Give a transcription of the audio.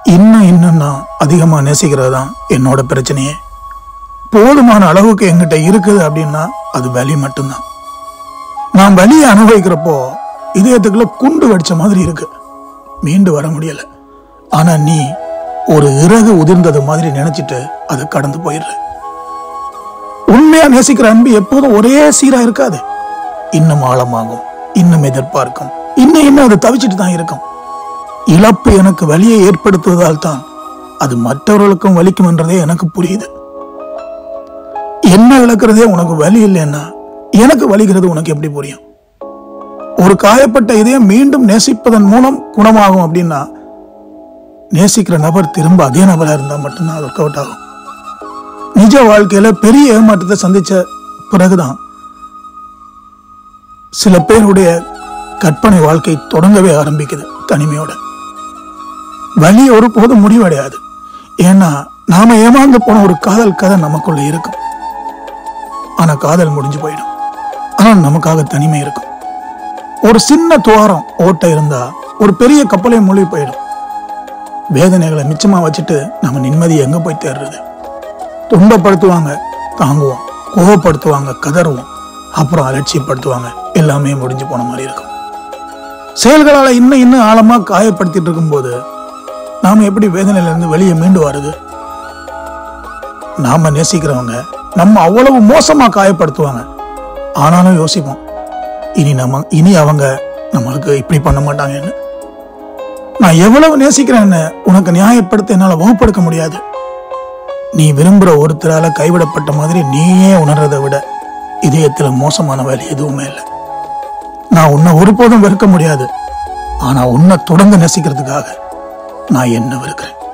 இன்னும் இன்னும் நான் அதிகமா நேசிக்கிறது தான் என்னோட பிரச்சனையே போதுமான அளவுக்கு என்கிட்ட இருக்குது அப்படின்னா அது வலி மட்டும்தான் நான் வலியை அனுபவிக்கிறப்போ இதயத்துக்குள்ள குண்டு வெடிச்ச மாதிரி இருக்கு மீண்டு வர முடியல ஆனா நீ ஒரு இறகு உதிர்ந்தது மாதிரி நினைச்சிட்டு அதை கடந்து போயிடுற உண்மையா நேசிக்கிற அன்பு எப்போதும் ஒரே சீரா இருக்காது இன்னும் ஆழமாகும் இன்னும் எதிர்பார்க்கும் இன்னும் இன்னும் அது தவிச்சிட்டு தான் இருக்கும் இழப்பு எனக்கு வலியை ஏற்படுத்துவதால் தான் அது மற்றவர்களுக்கும் வலிக்கும் என்றதே எனக்கு புரியுது என்ன இழக்கிறதே உனக்கு வலி இல்லைன்னா எனக்கு வலிக்கிறது உனக்கு எப்படி புரியும் ஒரு காயப்பட்ட இதயம் மீண்டும் நேசிப்பதன் மூலம் குணமாகும் அப்படின்னா நேசிக்கிற நபர் திரும்ப அதே நபரா இருந்தா மட்டும்தான் ஒர்க் அவுட் ஆகும் நிஜ வாழ்க்கையில பெரிய ஏமாற்றத்தை சந்திச்ச பிறகுதான் சில பேருடைய கற்பனை வாழ்க்கை தொடங்கவே ஆரம்பிக்குது தனிமையோட வலி ஒருபோதும் முடிவடையாது ஏன்னா நாம ஏமாந்து போன ஒரு காதல் கதை நமக்குள்ள இருக்கும் ஆனா காதல் முடிஞ்சு போயிடும் ஆனா நமக்காக தனிமை இருக்கும் ஒரு சின்ன துவாரம் ஓட்டை இருந்தா ஒரு பெரிய கப்பலே மூழ்கி போயிடும் வேதனைகளை மிச்சமா வச்சுட்டு நம்ம நிம்மதி எங்க போய் தேடுறது துன்பப்படுத்துவாங்க தாங்குவோம் கோவப்படுத்துவாங்க கதறுவோம் அப்புறம் அலட்சியப்படுத்துவாங்க எல்லாமே முடிஞ்சு போன மாதிரி இருக்கும் செயல்களால இன்னும் இன்னும் ஆழமா காயப்படுத்திட்டு இருக்கும்போது நாம எப்படி வேதனையில இருந்து வெளியே மீண்டு வர்றது நாம நேசிக்கிறவங்க நம்ம அவ்வளவு மோசமா காயப்படுத்துவாங்க ஆனாலும் யோசிப்போம் இனி நம்ம இனி அவங்க நம்மளுக்கு இப்படி பண்ண மாட்டாங்கன்னு நான் எவ்வளவு நேசிக்கிறேன்னு உனக்கு நியாயப்படுத்த என்னால வகுப்படுத்த முடியாது நீ விரும்புற ஒருத்தரால கைவிடப்பட்ட மாதிரி நீயே உணர்றதை விட இதயத்துல மோசமான வேலை எதுவுமே இல்லை நான் உன்னை ஒருபோதும் வெறுக்க முடியாது ஆனா உன்னை தொடர்ந்து நேசிக்கிறதுக்காக நான் என்ன வெறுக்கிறேன்